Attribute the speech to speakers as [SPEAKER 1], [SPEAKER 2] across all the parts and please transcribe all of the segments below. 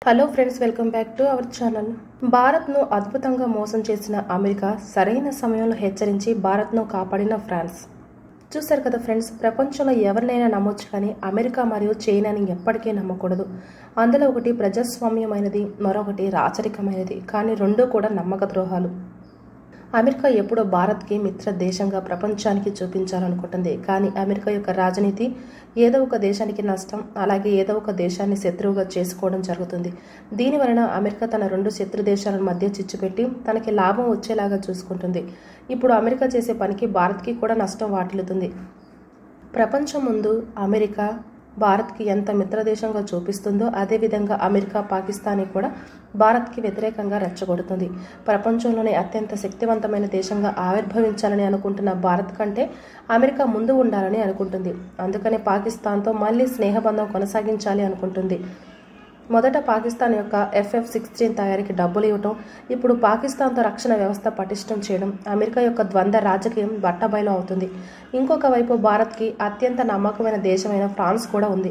[SPEAKER 1] hello friends welcome back to our channel భారత్ను అద్భుతంగా మోసం చేసిన అమెరికా సరైన సమయంలో హెచ్చరించి భారత్ను కాపాడిన ఫ్రాన్స్ చూశారు కదా ఫ్రెండ్స్ ప్రపంచంలో ఎవరినైనా నమ్మొచ్చు కానీ అమెరికా మరియు చైనాని ఎప్పటికీ నమ్మకూడదు అందులో ఒకటి ప్రజాస్వామ్యమైనది మరొకటి రాచరికమైనది కానీ రెండూ కూడా నమ్మక ద్రోహాలు అమెరికా ఎప్పుడో భారత్కి మిత్ర దేశంగా ప్రపంచానికి చూపించాలనుకుంటుంది కానీ అమెరికా యొక్క రాజనీతి ఏదో ఒక దేశానికి నష్టం అలాగే ఏదో ఒక దేశాన్ని శత్రువుగా చేసుకోవడం జరుగుతుంది దీని వలన అమెరికా తన రెండు శత్రు దేశాల మధ్య చిచ్చుపెట్టి తనకి లాభం వచ్చేలాగా చూసుకుంటుంది ఇప్పుడు అమెరికా చేసే పనికి భారత్కి కూడా నష్టం వాటిల్లుతుంది ప్రపంచం ముందు అమెరికా భారత్కి ఎంత మిత్రదేశంగా చూపిస్తుందో అదేవిధంగా అమెరికా పాకిస్తాన్ని కూడా భారత్కి వ్యతిరేకంగా రెచ్చగొడుతుంది ప్రపంచంలోనే అత్యంత శక్తివంతమైన దేశంగా ఆవిర్భవించాలని అనుకుంటున్న భారత్ కంటే అమెరికా ముందు ఉండాలని అనుకుంటుంది అందుకనే పాకిస్తాన్తో మళ్ళీ స్నేహబంధం కొనసాగించాలి అనుకుంటుంది మొదట పాకిస్తాన్ యొక్క ఎఫ్ఎఫ్ సిక్స్టీన్ తయారీకి డబ్బులు ఇవ్వటం ఇప్పుడు పాకిస్తాన్తో రక్షణ వ్యవస్థ పటిష్టం చేయడం అమెరికా యొక్క ద్వంద్వ రాజకీయం బట్టబయలు అవుతుంది ఇంకొక వైపు భారత్కి అత్యంత నమ్మకమైన దేశమైన ఫ్రాన్స్ కూడా ఉంది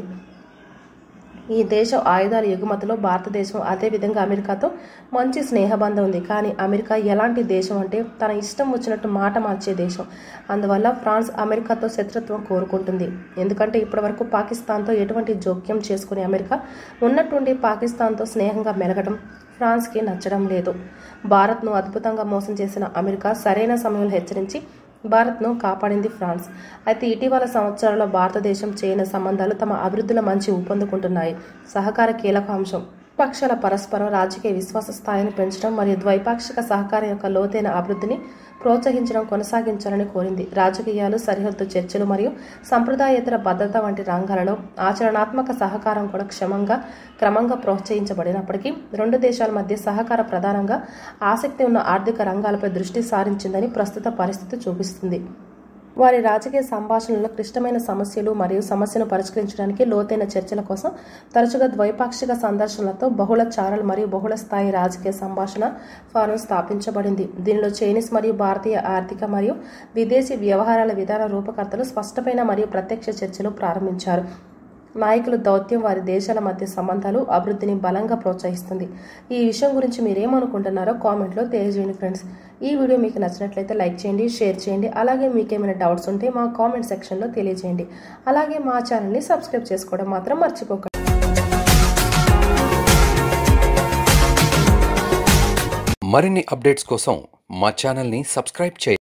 [SPEAKER 1] ఈ దేశ ఆయుధాల ఎగుమతిలో భారతదేశం అదేవిధంగా అమెరికాతో మంచి స్నేహబంధం ఉంది కానీ అమెరికా ఎలాంటి దేశం అంటే తన ఇష్టం వచ్చినట్టు మాట మార్చే దేశం అందువల్ల ఫ్రాన్స్ అమెరికాతో శత్రుత్వం కోరుకుంటుంది ఎందుకంటే ఇప్పటివరకు పాకిస్తాన్తో ఎటువంటి జోక్యం చేసుకునే అమెరికా ఉన్నట్టుండి పాకిస్తాన్తో స్నేహంగా మెలగడం ఫ్రాన్స్కి నచ్చడం లేదు భారత్ను అద్భుతంగా మోసం చేసిన అమెరికా సరైన సమయంలో హెచ్చరించి భారత్ను కాపాడింది ఫ్రాన్స్ అయితే ఇటీవల సంవత్సరాల్లో భారతదేశం చైనా సంబంధాలు తమ అభివృద్ధిలో మంచి ఊపందుకుంటున్నాయి సహకార కీలక అంశం పక్షాల పరస్పరం రాజకీయ విశ్వాస స్థాయిని పెంచడం మరియు ద్వైపాక్షిక సహకారం యొక్క లోతైన అభివృద్ధిని ప్రోత్సహించడం కొనసాగించాలని కోరింది రాజకీయాలు సరిహద్దు చర్చలు మరియు సంప్రదాయేతర భద్రత వంటి రంగాలలో ఆచరణాత్మక సహకారం కూడా క్షమంగా క్రమంగా ప్రోత్సహించబడినప్పటికీ రెండు దేశాల మధ్య సహకార ప్రధానంగా ఆసక్తి ఉన్న ఆర్థిక రంగాలపై దృష్టి సారించిందని ప్రస్తుత పరిస్థితి చూపిస్తుంది వారి రాజకీయ సంభాషణలో క్లిష్టమైన సమస్యలు మరియు సమస్యను పరిష్కరించడానికి లోతైన చర్చల కోసం తరచుగా ద్వైపాక్షిక సందర్శనలతో బహుళ ఛానల్ మరియు బహుళ స్థాయి రాజకీయ సంభాషణ ఫారం స్థాపించబడింది దీనిలో చైనీస్ మరియు భారతీయ ఆర్థిక మరియు విదేశీ వ్యవహారాల విధాన రూపకర్తలు స్పష్టమైన మరియు ప్రత్యక్ష చర్చలు ప్రారంభించారు నాయకులు దౌత్యం వారి దేశాల మధ్య సంబంధాలు అభివృద్ధిని బలంగా ప్రోత్సహిస్తుంది ఈ విషయం గురించి మీరేమనుకుంటున్నారో కామెంట్లో తెలియజేయండి ఫ్రెండ్స్ ఈ వీడియో మీకు నచ్చినట్లయితే లైక్ చేయండి షేర్ చేయండి అలాగే మీకు ఏమైనా డౌట్స్ ఉంటే మా కామెంట్ సెక్షన్లో తెలియజేయండి అలాగే మా ఛానల్ని సబ్స్క్రైబ్ చేసుకోవడం మాత్రం మర్చిపోకండి
[SPEAKER 2] మరిన్ని అప్డేట్స్ కోసం మా ఛానల్ని సబ్స్క్రైబ్ చేయండి